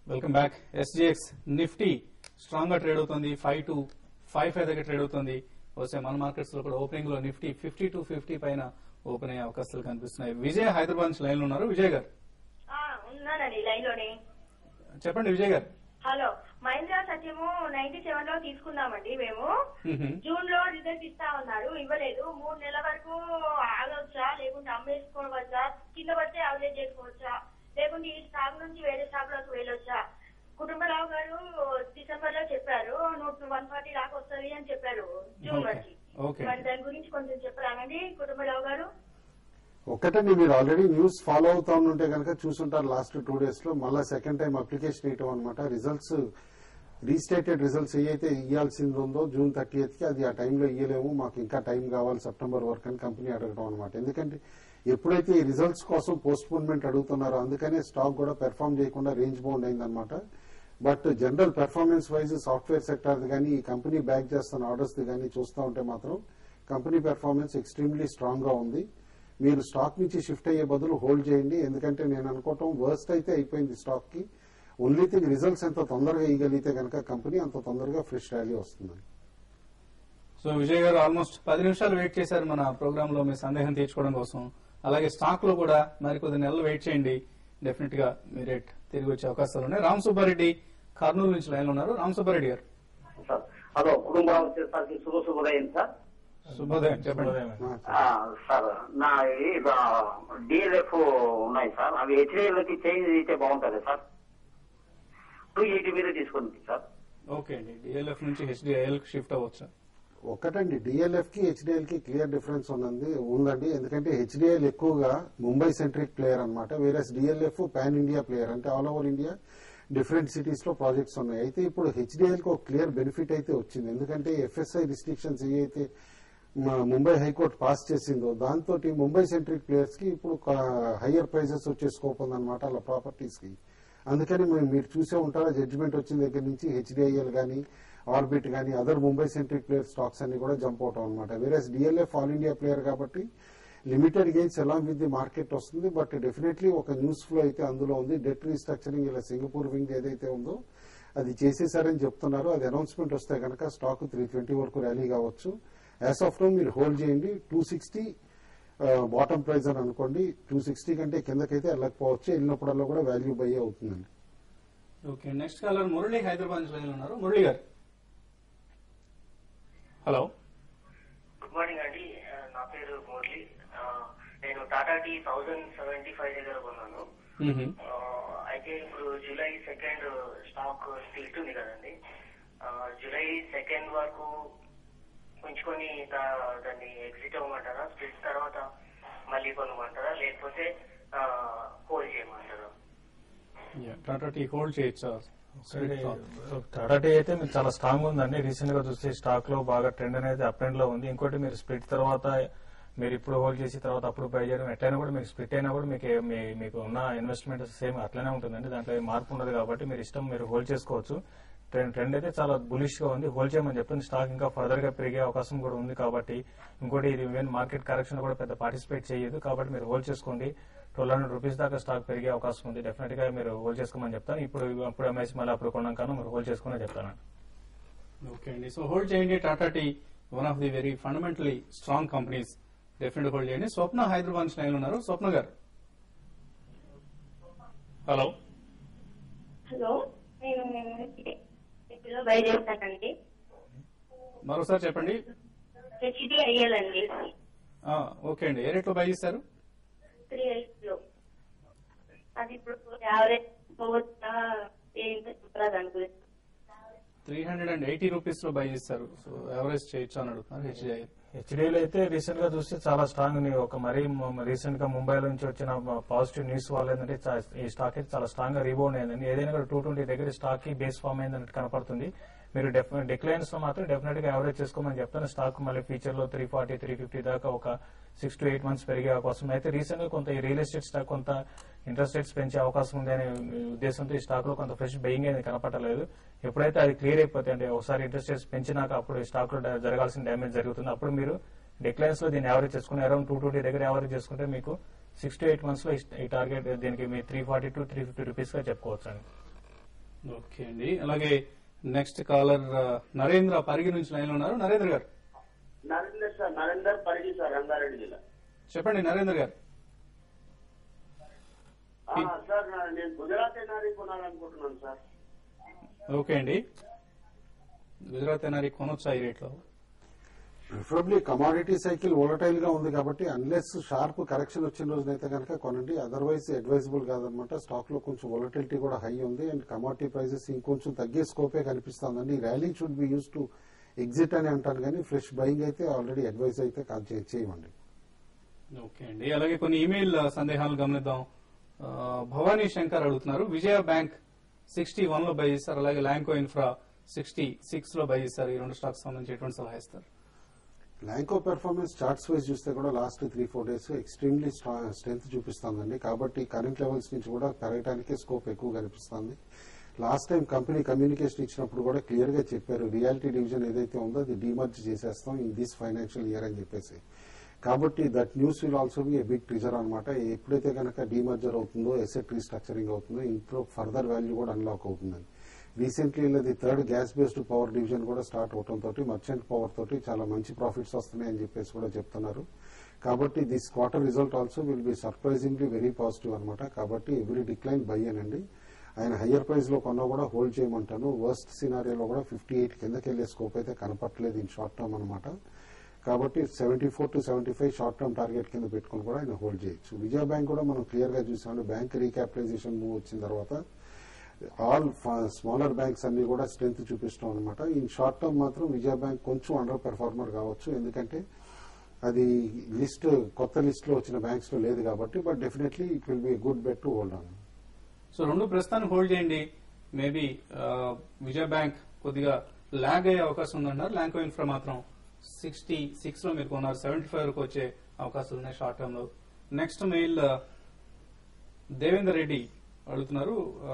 Welcome back SGX Nifty strong గా trade అవుతుంది five two five five దగ్గర trade అవుతుంది వస్తే మన మార్కెట్స్ లో కూడా ఓపెనింగ్ లో నిఫ్టీ ఫిఫ్టీ టు ఫిఫ్టీ పైన ఓపెన్ అయ్యే అవకాశాలు కనిపిస్తున్నాయి విజయ్ హైదరాబాద్ నుంచి లైన్ లో ఉన్నారు విజయ్ గారు ఆ, ఉన్నానండి లైన్ లోనే చెప్పండి విజయ్ గారు హలో మహేంద్ర సత్యము నైన్టీ సెవెన్ లో తీసుకున్నామండి మేము మ్మ్. జూన్ లో రిజల్ట్ ఇస్తా ఉన్నారు ఇవ్వలేదు మూడు నెలల వరకు ఆగవచ్చా లేకుంటే అమ్మేసుకోవచ్చా కింద పడితే అవలేజ్ చేసుకోవచ్చా లేకుంటే ఈ స్టాక్ నుంచి వేరే స్టాక్ లోకి వెళ్ళొచ్చా కుటుంబరావు గారు డిసెంబర్ లో చెప్పారు నూట వన్ ఫార్టీ దాకా వస్తుంది అని చెప్పారు జూన్ Okay. వరకు Okay. మరి దాని గురించి కొంచెం చెప్పరానండి కుటుంబరావు గారు ఒక్కటండి మీరు ఆల్రెడీ న్యూస్ ఫాలో అవుతా ఉంటే కనుక చూసుంటారు లాస్ట్ టూ డేస్ లో మళ్ళీ సెకండ్ టైం అప్లికేషన్ ఇవ్వటం అనమాట రిజల్ట్స్ రీస్టేటెడ్ రిజల్ట్స్ ఏవైతే ఇవ్వాల్సింది ఉందో జూన్ థర్టీ కి అది ఆ టైంలో ఇవ్వలేము మాకు ఇంకా టైం కావాలి సెప్టెంబర్ వరకు అని కంపెనీ అడగడం అనమాట ఎందుకంటే ఎప్పుడైతే ఈ రిజల్ట్స్ కోసం పోస్ట్పోన్మెంట్ అడుగుతున్నారో అందుకనే స్టాక్ కూడా పెర్ఫామ్ చేయకుండా రేంజ్ బౌండ్ అయిందనమాట but general performance wise software sector కానీ ఈ కంపెనీ బ్యాక్ చేస్తున్న ఆర్డర్స్ కానీ చూస్తూ ఉంటే మాత్రం కంపెనీ పెర్ఫార్మెన్స్ ఎక్స్ట్రీమ్లీ స్ట్రాంగ్ గా ఉంది మీరు స్టాక్ నుంచి షిఫ్ట్ అయ్యే బదులు హోల్డ్ చేయండి ఎందుకంటే నేను అనుకోవటం వర్స్ట్ అయితే అయిపోయింది స్టాక్ కి ఓన్లీ థింగ్ రిజల్ట్స్ ఎంత తొందరగా ఇవ్వగలిగితే కనుక కంపెనీ అంత తొందరగా ఫ్రెష్ ర్యాలీ వస్తుంది సో విజయ్ గారు ఆల్మోస్ట్ పది నిమిషాలు వెయిట్ చేశారు మన ప్రోగ్రామ్ లో మీ సందేహం తీర్చుకోవడం కోసం అలాగే స్టాక్ లో కూడా మరికొద్ది నెలలు వెయిట్ చేయండి డెఫినెట్ గా మీ రేట్ తిరిగి వచ్చే అవకాశాలు ఉన్నాయి రామ్ సుబ్బారెడ్డి కర్నూలు నుంచి లైన్ లో ఉన్నారు రామ్ సుబ్బారెడ్డి గారు సార్ హలో కుటుంబం వచ్చేసరికి శుభ శుభోదయం సార్ శుభోదయం చెప్పండి ఆ, సార్ నా డిఎల్ఎఫ్ ఉన్నాయి సార్ అవి హెచ్డిఎల్కి చేంజ్ అయితే బాగుంటుంది సార్ టూ ఎయిటీ మీద తీసుకుంది సార్ ఓకే అండి డిఎల్ఎఫ్ నుంచి హెచ్డిఐఎల్ షిఫ్ట్ అవ్వచ్చు ఒక్కటండి డిఎల్ఎఫ్ కి హెచ్డిఎల్ కి క్లియర్ డిఫరెన్స్ ఉన్నది ఉందండి ఎందుకంటే హెచ్డిఎల్ ఎక్కువగా ముంబై సెంట్రిక్ ప్లేయర్ అనమాట వేరే డిఎల్ఎఫ్ పాన్ ఇండియా ప్లేయర్ అంటే all over India different cities లో ప్రాజెక్ట్స్ ఉన్నాయి అయితే ఇప్పుడు హెచ్డిఎల్ కి ఒక క్లియర్ బెనిఫిట్ అయితే వచ్చింది ఎందుకంటే ఎఫ్ఎస్ఐ రిస్ట్రిక్షన్స్ ఏవైతే మా ముంబై హైకోర్టు పాస్ చేసిందో దాంతో ముంబై సెంట్రిక్ ప్లేయర్స్ కి ఇప్పుడు హయ్యర్ ప్రైజెస్ వచ్చే స్కోప్ ఉందన్నమాట అలా ప్రాపర్టీస్ కి అందుకని మీరు- మీరు చూసే ఉంటారా జడ్జిమెంట్ వచ్చిన దగ్గర నుంచి హెచ్డిఐఎల్ కానీ ఆర్బిట్ కానీ other Mumbai centric player stocks అన్ని కూడా జంప్ అవటం అనమాట వేరే డిఎల్ఎఫ్ ఆల్ ఇండియా ప్లేయర్ కాబట్టి limited gains along with the market వస్తుంది బట్ డెఫినెట్లీ ఒక న్యూస్ ఫ్లో అయితే అందులో ఉంది డెట్ రీస్ట్రక్చరింగ్ ఇలా సింగపూర్ వింగ్ ఏదైతే ఉందో అది చేసేసారని చెప్తున్నారు అది అనౌన్స్మెంట్ వస్తే కనుక స్టాక్ త్రీ ట్వంటీ వరకు ర్యాలీ కావచ్చు యాజ్ ఆఫ్ నో మీరు హోల్డ్ చేయండి టూ సిక్స్టీ బాటమ్ ప్రైస్ అని అనుకోండి టూ సిక్స్టీ కంటే కిందకైతే వెళ్ళకపోవచ్చు వెళ్ళినప్పుడల్లా కూడా వాల్యూ బై అవుతుందండి okay next caller Murali Hyderabad నుంచి లైన్ లో ఉన్నారు మురళి గారు హలో గుడ్ మార్నింగ్ అండి ఆ, నా పేరు మురళి ఆ, నేను Tata Tea thousand seventy five దగ్గర కొన్నాను ఆ, అయితే ఇప్పుడు జూలై సెకండ్ స్టాక్ స్ప్లిట్ ఉంది కదండి ఆ, జూలై సెకండ్ వరకు ఉంచుకొని దా- దాన్ని ఎగ్జిట్ అవ్వమంటారా స్ప్లిట్ తర్వాత మళ్ళీ కొనమంటారా లేకపోతే హోల్డ్ చేయమంటారా టాటా టీ హోల్డ్ చేయొచ్చా టాటా టీ అయితే మీకు చాలా స్ట్రాంగ్ ఉందండి రీసెంట్ గా చూస్తే స్టాక్ లో బాగా ట్రెండ్ అనేది అప్ ట్రెండ్ లో ఉంది ఇంకోటి మీరు స్ప్లిట్ తర్వాత మీరు ఇప్పుడు హోల్డ్ చేసి తర్వాత అప్పుడు బై చేయడం ఎట్లయినా కూడా మీకు స్ప్లిట్ అయినా కూడా మీకు ఏ- మీ- మీకు ఉన్న ఇన్వెస్ట్మెంట్ సేమ్ అట్లనే ఉంటుందండి దాంట్లో ఏం మార్పు ఉండదు కాబట్టి మీరు ఇష్టం మీరు హోల్డ్ చేసుకోవచ్చు ట్రెండ్ ట్రెండ్ అయితే చాలా బులిష్ గా ఉంది హోల్డ్ చేయమని చెప్తుంది స్టాక్ ఇంకా ఫర్దర్ గా పెరిగే అవకాశం కూడా ఉంది కాబట్టి ఇంకోటి ఇది ఈవెన్ మార్కెట్ కరెక్షన్ కూడా పెద్ద పార్టిసిపేట్ చేయదు కాబట్టి మీరు హోల్డ్ చేసుకోండి ట్వెల్వ్ హండ్రెడ్ రూపీస్ దాకా స్టాక్ పెరిగే అవకాశం ఉంది డెఫినెట్ గా మీరు హోల్డ్ చేసుకోమని చెప్తాను ఇప్పుడు అప్పుడు ఎంఐసి మళ్ళీ అప్పుడు కొన్నాక మీరు హోల్డ్ చేసుకుని చెప్తాను ఓకే అండి సో హోల్డ్ చేయండి Tata Tea one of the very fundamentally strong companies definite hold చేయండి స్వప్న హైదరాబాద్ నుంచి లైన్ లో ఉన్నారు స్వప్న గారు హలో హలో నేను ఇందులో బై చేస్తానండి మరోసారి చెప్పండి హెచ్డిఐఎల్ అండి ఆ, ఓకే అండి ఏ రేట్లో బై చేస్తారు త్రీ ఎయిట్ లో అది ఇప్పుడు యావరేజ్ పోవచ్చా ఏంటో చెప్పరా దాని గురించి three hundred and eighty rupees లో బై చేస్తారు సో ఎవరేజ్ చేయొచ్చు అని అడుగుతున్నారు హెచ్డిఐ హెచ్డిఎల్ అయితే రీసెంట్ గా చూస్తే చాలా స్ట్రాంగ్ ని ఒక మరీ రీసెంట్ గా ముంబై నుంచి వచ్చిన పాజిటివ్ న్యూస్ వల్ల ఏంటంటే చా- ఈ స్టాక్ అయితే చాలా స్ట్రాంగ్ గా రీబౌండ్ అయిందండి ఏదైనా కూడా టూ ట్వంటీ దగ్గర స్టాక్ కి బేస్ ఫామ్ అయిందని కనపడుతుంది మీరు డిక్లైన్స్ లో మాత్రం డెఫినెట్ గా యావరేజ్ చేసుకోమని చెప్తాను స్టాక్ మళ్ళీ ఫ్యూచర్ లో త్రీ ఫార్టీ త్రీ ఫిఫ్టీ దాకా ఒక సిక్స్ టు ఎయిట్ మంత్స్ పెరిగే అవకాశం ఉంది. అయితే రీసెంట్ గా కొంత ఈ రియల్ ఎస్టేట్ స్టాక్ కొంత ఇంట్రెస్ట్ రేట్స్ పెంచే అవకాశం ఉంది అనే ఉద్దేశంతో ఈ స్టాక్ లో కొంత ఫ్రెష్ బెయింగ్ అనేది కనపడలేదు ఎప్పుడైతే అది క్లియర్ అయిపోతే అంటే ఒకసారి ఇంట్రెస్ట్ రేట్స్ పెంచినాక అప్పుడు ఈ స్టాక్ లో డ- జరగాల్సిన డ్యామేజ్ జరుగుతుంది అప్పుడు మీరు డిక్లైన్స్ లో దీన్ని యావరేజ్ చేసుకుని అరౌండ్ టూ ట్వంటీ దగ్గర యావరేజ్ చేసుకుంటే మీకు సిక్స్ టు ఎయిట్ మంత్స్ లో ఈ- ఈ టార్గెట్ దీనికి మీ three forty to three fifty rupees గా చెప్పుకోవచ్చు అండి ఓకే అండి అలాగే నెక్స్ట్ కాలర్ ఆ, నరేంద్ర పరిగి నుంచి లైన్ లో ఉన్నారు నరేంద్ర గారు నరేందర్ సార్ నరేందర్ పరిగి సార్ రంగారెడ్డి జిల్లా చెప్పండి నరేంద్ర గారు ఆ, సార్ నా- నేను గుజరాత్ ఎన్ఆర్ఈ కొనాలనుకుంటున్నాను సార్ ఓకే అండి గుజరాత్ ఎన్ఆర్ఈ కొనొచ్చా ఈ రేట్లో ప్రిఫరబ్లీ కమాడిటీ సైకిల్ వోలటైల్ గా ఉంది కాబట్టి అన్లెస్ షార్ప్ కరెక్షన్ వచ్చిన రోజునైతే కనుక కొనండి అదర్వైజ్ అడ్వైజబుల్ కాదనమాట స్టాక్ లో కొంచెం వోలటిలిటీ కూడా హై ఉంది అండ్ కమాడిటీ ప్రైసెస్ ఇంకొంచెం తగ్గే స్కోపే కనిపిస్తుందండి rally should be use to exit అని అంటాను కానీ ఫ్రెష్ బయింగ్ అయితే ఆల్రెడీ అడ్వైజ్ అయితే కాదు చే- చేయమండి ఓకే అండి అలాగే కొన్ని ఇమెయిల్ సందేహాలు గమనిద్దాం ఆ, భవానీ శంకర్ అడుగుతున్నారు విజయ బ్యాంక్ సిక్స్టీ వన్ లో బై చేస్తారు అలాగే ల్యాంకో ఇన్ఫ్రా సిక్స్టీ సిక్స్ లో బై చేస్తారు ఈ రెండు స్టాక్స్ సంబంధించి ఎటువంటి సలహా ఇస్తారు ల్యాంకో పెర్ఫార్మెన్స్ చార్ట్స్ వైజ్ చూస్తే కూడా last three four days extremely strength చూపిస్తుందండి కాబట్టి కరెంట్ లెవెల్స్ నుంచి కూడా పెరగడానికి స్కోప్ ఎక్కువ కనిపిస్తుంది లాస్ట్ టైం కంపెనీ కమ్యూనికేషన్ ఇచ్చినప్పుడు కూడా క్లియర్ గా చెప్పారు రియాలిటీ డివిజన్ ఏదైతే ఉందో అది డిమర్జ్ చేసేస్తాం ఇన్ దిస్ ఫైనాన్షియల్ ఇయర్ అని చెప్పేసి కాబట్టి that news will also be a big trigger అనమాట ఎప్పుడైతే కనుక డిమర్జర్ అవుతుందో ఎసెట్ రీస్ట్రక్చరింగ్ అవుతుందో ఇంట్లో ఫర్దర్ వాల్యూ కూడా అన్లాక్ అవుతుందని రీసెంట్లీ ఇది third gas based power division కూడా స్టార్ట్ అవడం తోటి మర్చెంట్ పవర్ తోటి చాలా మంచి ప్రాఫిట్స్ వస్తున్నాయి అని చెప్పేసి కూడా చెప్తున్నారు కాబట్టి this quarter result also will be surprisingly very positive అనమాట కాబట్టి ఎవ్రీ డిక్లైన్ బై అనండి ఆయన హయ్యర్ ప్రైస్ లో కొన్నా కూడా హోల్డ్ చేయమంటాను వర్స్ట్ సినారియోలో కూడా ఫిఫ్టీ ఎయిట్ కిందకి వెళ్లే స్కోప్ అయితే కనపట్లేదు ఇన్ షార్ట్ టర్మ్ అనమాట కాబట్టి seventy four to seventy five short term target కింద పెట్టుకుని కూడా ఆయన హోల్డ్ చేయొచ్చు విజయ బ్యాంక్ కూడా మనం క్లియర్ గా చూసాము బ్యాంక్ రీక్యాపిటలైజేషన్ మూవ్ వచ్చిన తర్వాత ఆల్ స్మాలర్ బ్యాంక్స్ అన్ని కూడా స్ట్రెంత్ చూపిస్తాం అనమాట ఇన్ షార్ట్ టర్మ్ మాత్రం విజయ బ్యాంక్ కొంచెం అండర్ పెర్ఫార్మర్ కావచ్చు ఎందుకంటే అది లిస్ట్ కొత్త లిస్ట్ లో వచ్చిన బ్యాంక్స్ లో లేదు కాబట్టి but definitely it will be good bet to hold on so రెండు ప్రస్తుతానికి హోల్డ్ చేయండి మేబీ విజయ బ్యాంక్ కొద్దిగా లాగ్ అయ్యే అవకాశం ఉందన్నారు ల్యాంకో ఇన్ఫ్రా మాత్రం సిక్స్టీ సిక్స్ లో మీరు కొన్నారు సెవెంటీ ఫైవ్ వరకు వచ్చే అవకాశాలు ఉన్నాయి షార్ట్ టర్మ్ లో నెక్స్ట్ మెయిల్ దేవేందర్ రెడ్డి అడుగుతున్నారు ఆ,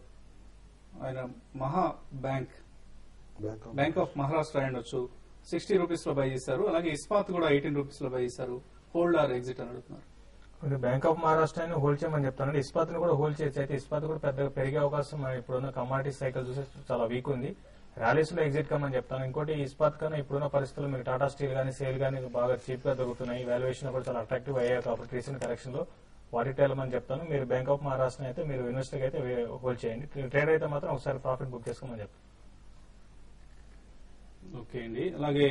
ఆయన Maha bank bank bank of Maharashtra ఉండొచ్చు సిక్స్టీ రూపీస్ లో బై చేశారు అలాగే ఇస్పాత్ కూడా ఎయిటీన్ రూపీస్ లో బై చేశారు హోల్డ్ ఆర్ ఎగ్జిట్ అని అడుగుతున్నారు మీరు బ్యాంక్ ఆఫ్ మహారాష్ట్ర హోల్డ్ చేయమని చెప్తానండి ఇస్పాత్ కూడా హోల్డ్ చేయొచ్చు అయితే ఇస్పాత్ కూడా పెద్దగా పెరిగే అవకాశం మన ఇప్పుడున్న కమాడిటీ సైకిల్ చూస్తే చాలా వీక్ ఉంది ర్యాలీస్ లో ఎగ్జిట్ కమ్మని చెప్తాను ఇంకోటి ఇస్పాత్ కన్నా ఇప్పుడున్న పరిస్థితుల్లో మీకు టాటా స్టీల్ కానీ సేల్ కానీ బాగా చీప్ గా దొరుకుతున్నాయి వాల్యుయేషన్ కూడా చాలా అట్రాక్టివ్ అయ్యాయి కాబట్టి రీసెంట్ కరెక్షన్ లో వాటి అని చెప్తాను మీరు బ్యాంక్ ఆఫ్ మహారాష్ట్ర అయితే మీరు ఇన్వెస్టర్ అయితే హోల్డ్ చేయండి ట్రేడ్ అయితే మాత్రం ఒకసారి ప్రాఫిట్ బుక్ చేసుకోమని చెప్తాను ఓకే అండి అలాగే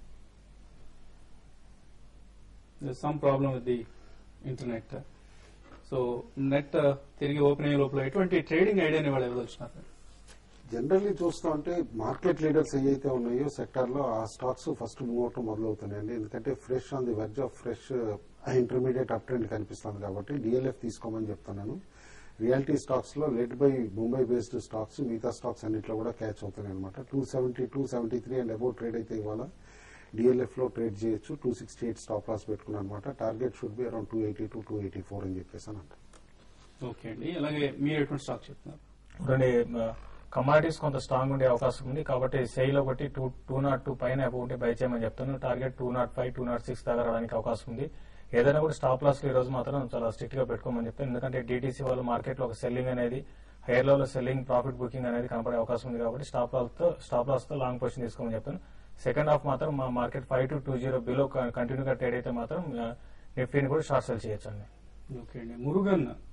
some problem with the internet so net తిరిగి ఓపెన్ అయ్యే లోపల ఎటువంటి ట్రేడింగ్ ఐడియాని వాళ్ళు ఇవ్వదలుచున్నారు జనరల్లీ చూస్తా ఉంటే మార్కెట్ లీడర్స్ ఏవైతే ఉన్నాయో సెక్టర్ లో ఆ స్టాక్స్ ఫస్ట్ మూవ్ అవటం మొదలవుతున్నాయండి ఎందుకంటే fresh on the verge of fresh intermediate uptrend కనిపిస్తుంది కాబట్టి డిఎల్ఎఫ్ తీసుకోమని చెప్తున్నాను రియాలిటీ స్టాక్స్ లో led by Mumbai based stocks మిగతా స్టాక్స్ అన్నింటిలో కూడా క్యాచ్ అవుతున్నాయి అనమాట two seventy two seventy three and about trade అయితే ఇవాళ డిఎల్ఎఫ్ లో ట్రేడ్ చేయొచ్చు two sixty eight stop loss పెట్టుకున్నాను అనమాట target should be around two eighty to two eighty four అని చెప్పేసి అని అంటారు ఓకే అండి అలాగే మీరు ఎటువంటి స్టాక్ చెప్తున్నారు చూడండి కమాడిటీస్ కొంత స్ట్రాంగ్ ఉండే అవకాశం ఉంది కాబట్టి సెయిల్ ఒకటి టూ టూ నాట్ టూ పైన అబౌవ్ ఉంటే బై చేయమని చెప్తాను target two nought five two nought six దాకా రావడానికి అవకాశం ఉంది ఏదైనా కూడా స్టాప్ లాస్ ఈ రోజు మాత్రం చాలా స్ట్రిక్ట్ గా పెట్టుకోమని చెప్తాను ఎందుకంటే డీటీసీ వాళ్ళు మార్కెట్ లో ఒక సెల్లింగ్ అనేది higher level selling profit booking అనేది కనపడే అవకాశం ఉంది కాబట్టి స్టాప్ లాస్ తో స్టాప్ లాస్ తో లాంగ్ పొజిషన్ తీసుకోమని చెప్తాను సెకండ్ హాఫ్ మాత్రం మా market five to two zero below కంటిన్యూగా ట్రేడ్ అయితే మాత్రం నిఫ్టీని కూడా షార్ట్ సెల్ చేయొచ్చు అండి ఓకే అండి మురుగన్